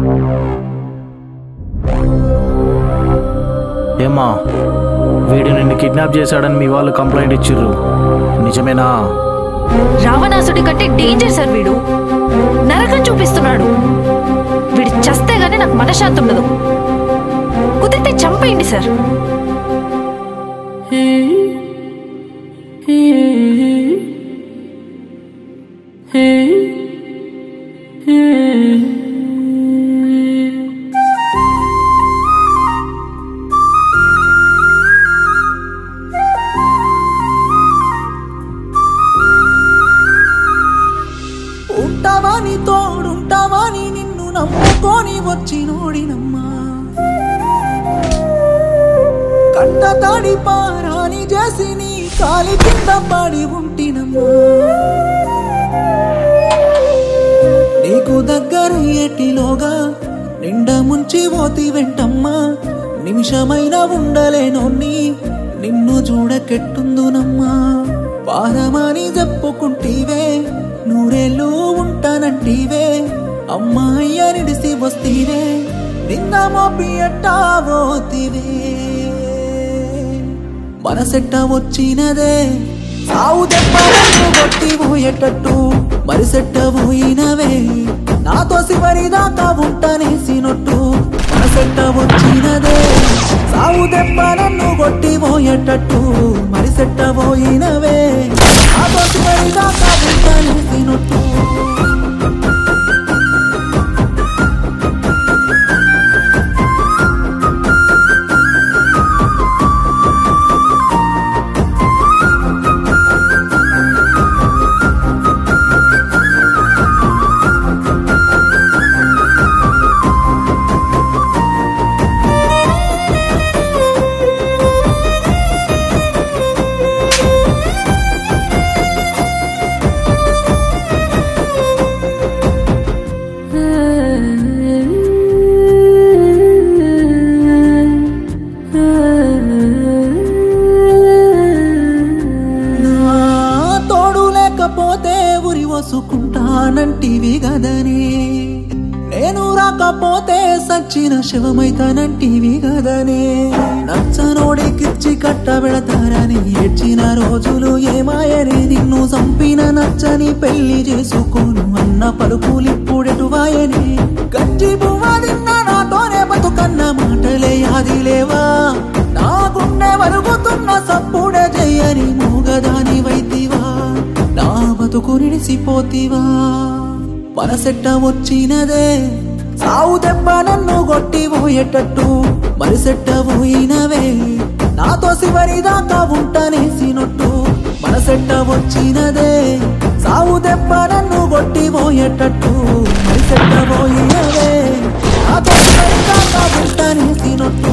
ఏమ్మా వీడు నిన్ను కిడ్నాప్ చేశాడని మీ వాళ్ళు కంప్లైంట్ ఇచ్చిర్రు నిజమేనా రావణాసుడి కంటే డేంజర్ సార్ వీడు నరకం చూపిస్తున్నాడు వీడు చస్తే గానీ నాకు మనశ్శాంతి ఉండదు కుదిరితే చంపేయండి సార్ ఉంటావాని తోడుంటావాని నిన్ను నమ్ముకొని వచ్చి నోడినమ్మా కంట తాడి పారాని చేసి నీ కాలి కింద పడి ఉంటినమ్మా నీకు దగ్గరయ్యేటిలోగా నిండా ముంచి పోతి వెంటమ్మా నిమిషమైన ఉండలేనోన్ని నిన్ను చూడకెట్టుందునమ్మా పారమని చెప్పుకుంటీవే నూరేళ్ళు ఉంటానంటీవే అమ్మాయి నిడిసి వస్తీవే నిన్న మోపి ఎట్టావోతివే మనసెట్ట వచ్చినదే సావు దెబ్బలను కొట్టి పోయేటట్టు మరిసెట్ట పోయినవే నాతో చివరి దాకా ఉంటానేసినట్టు మనసెట్ట వచ్చినదే సావు దెబ్బలను కొట్టి పోయేటట్టు మరిసెట్ట పోయినవే నాతో చివరి దాకా ఉంటానేసినట్టు నా తోడు లేకపోతే ఉరి వసుకుంటానంటివి గదనే నేను రాకపోతే సచ్చిన శివమైతానంటివి గదనే నచ్చనోడికిచ్చి కట్టబెడతారని ఏడ్చిన రోజులు ఏమాయని నిన్ను చంపిన నచ్చని పెళ్లి చేసుకోను అన్న పలుకులిప్పుడెటు వాయని గంజి బువ్వ తిన్న నాతోనే బతుకన్న మాటలే యాది లేవా నా గుండె వరుగుతున్న సప్పుడే చెయ్యని మూగదాని వైతివా నా బతుకు నిడిసిపోతివా మనసెట్ట వచ్చినదే సావు దెబ్బ నన్ను కొట్టి పోయేటట్టు మరిసెట్ట పోయినవే నాతో చివరి దాకా ఉంటానేసినట్టు మనసెట్ట వచ్చినదే సావు దెబ్బ నన్ను కొట్టి పోయేటట్టు మరిసెట్ట పోయినవే నాతో చివరి దాకా ఉంటానేసినట్టు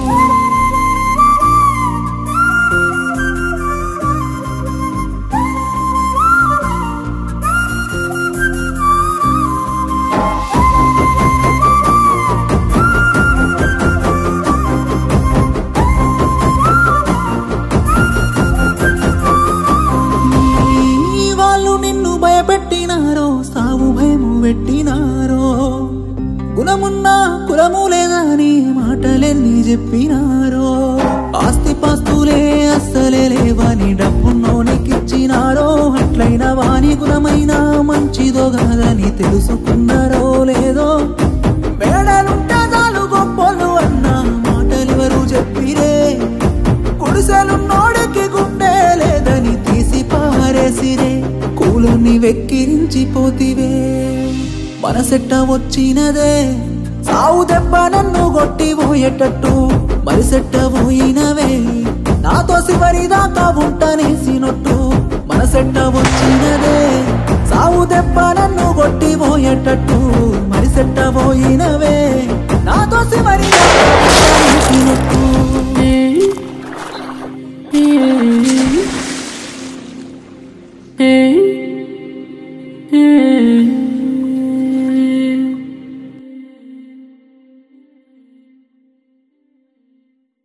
ఈ వాళ్ళు నిన్ను భయపెట్టినారో సాగు భయము పెట్టినారో గుణమున్న కులము లేదని మాటలెన్ని చెప్పినారో ఆస్తి పాస్తులే అస్సలే లేవని డబ్బున్నోనికిచ్చినారో అట్లైన వాని గుణమైన మంచిదో కాదని తెలుసుకున్నారో లేదో మేడలుంటే చాలు గొప్పలు అన్న మాటలెవరు చెప్పిరే గుడిసెలున్నోడికి గుండె లేదని తీసి పారేసిరే కూలుని వెక్కిరించిపోతివే మనసెట్ట వచ్చినదే సావు దెబ్బ నన్ను కొట్టి పోయేటట్టు మరిసెట్ట పోయినవే నాతో చివరి దాకా ఉంటానేసినట్టు మనసెట్ట వచ్చినదే సావు దెబ్బ నన్ను కొట్టి పోయేటట్టు మరిసెట్ట పోయినవే నాతో చివరి దాకా ఉంటానేసినట్టు